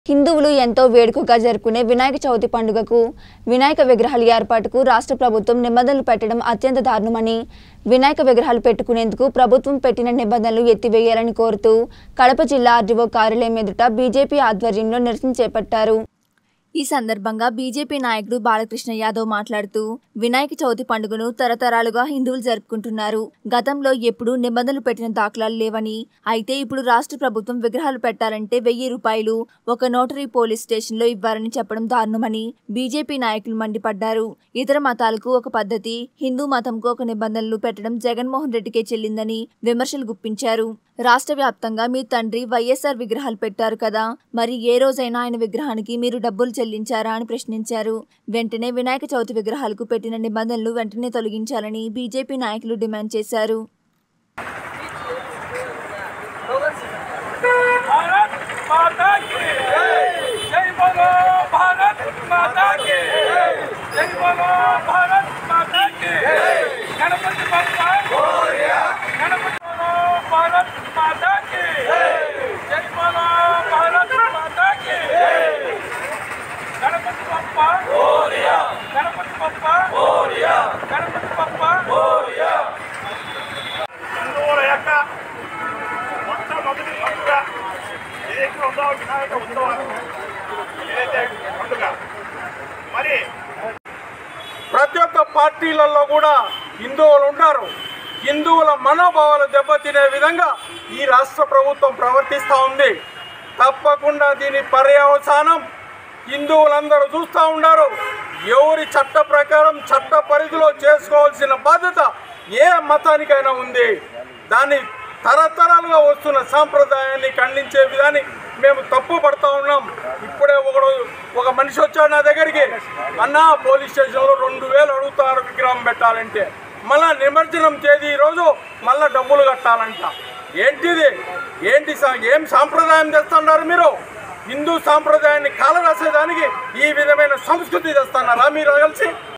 హిందువులు ఎంతో వేడుకగా జరుపుకునే వినాయక చవితి పండుగకు వినాయక విగ్రహాల ఏర్పాటుకు రాష్ట్ర ప్రభుత్వం నిబంధనలు పెట్టడం అత్యంత దారుణమని వినాయక విగ్రహాలు పెట్టుకునేందుకు ప్రభుత్వం పెట్టిన నిబంధనలు ఎత్తివేయాలని కోరుతూ కడప జిల్లా ఆర్డీఓ కార్యాలయం ఎదుట బీజేపీ ఆధ్వర్యంలో నిరసన చేపట్టారు ఈ సందర్భంగా బీజేపీ నాయకుడు బాలకృష్ణ యాదవ్ మాట్లాడుతూ వినాయక చవితి పండుగను తరతరాలుగా హిందువులు జరుపుకుంటున్నారు గతంలో ఎప్పుడూ నిబంధనలు పెట్టిన దాఖలాలు లేవని అయితే ఇప్పుడు రాష్ట్ర ప్రభుత్వం విగ్రహాలు పెట్టాలంటే వెయ్యి రూపాయలు ఒక నోటరీ పోలీస్ స్టేషన్లో ఇవ్వాలని చెప్పడం దారుణమని బీజేపీ నాయకులు మండిపడ్డారు ఇతర మతాలకు ఒక పద్ధతి హిందూ మతంకు ఒక నిబంధనలు పెట్టడం జగన్మోహన్ రెడ్డికే చెల్లిందని విమర్శలు గుప్పించారు రాష్ట్ర వ్యాప్తంగా మీ తండ్రి వైఎస్ఆర్ విగ్రహాలు పెట్టారు కదా మరి ఏ రోజైనా ఆయన విగ్రహానికి మీరు డబ్బులు చెల్లించారా అని ప్రశ్నించారు వెంటనే వినాయక చవితి విగ్రహాలకు పెట్టిన నిబంధనలు వెంటనే తొలగించాలని బీజేపీ నాయకులు డిమాండ్ చేశారు भारत माता की जय बोलो भारत माता की जय बोलो भारत माता की गणपति बप्पा गणपति बोलो भारत माता की जय बोलो भारत माता की गणपति बप्पा गणपति बप्पा गणपति बप्पा హిందువుల యొక్క మొట్టమొదటి పండుగ ఏదైతే ఉందో వినాయక ఉత్సవం ఏదైతే పండుగ మరి ప్రతి ఒక్క పార్టీలలో కూడా హిందువులు ఉంటారు హిందువుల మనోభావాలు దెబ్బతినే విధంగా ఈ రాష్ట్ర ప్రభుత్వం ప్రవర్తిస్తూ ఉంది తప్పకుండా దీని పర్యవసానం హిందువులందరూ చూస్తూ ఉన్నారు ఎవరి చట్ట ప్రకారం చట్ట పరిధిలో చేసుకోవాల్సిన బాధ్యత ఏ మతానికైనా ఉంది దాన్ని తరతరాలుగా వస్తున్న సాంప్రదాయాన్ని ఖండించే విధాన్ని మేము తప్పు పడతా ఉన్నాం ఇప్పుడే ఒకడు ఒక మనిషి వచ్చాడు నా దగ్గరికి అన్న పోలీస్ స్టేషన్లో రెండు వేలు అడుగుతారు విగ్రహం పెట్టాలంటే మళ్ళా నిమజ్జనం తేదీ ఈరోజు మళ్ళా డబ్బులు కట్టాలంట ఏంటిది ఏంటి సా- ఏం సాంప్రదాయం తెస్తున్నారు మీరు హిందూ సాంప్రదాయాన్ని కాలరాసేదానికి ఈ విధమైన సంస్కృతి తెస్తున్నారా మీరు కలిసి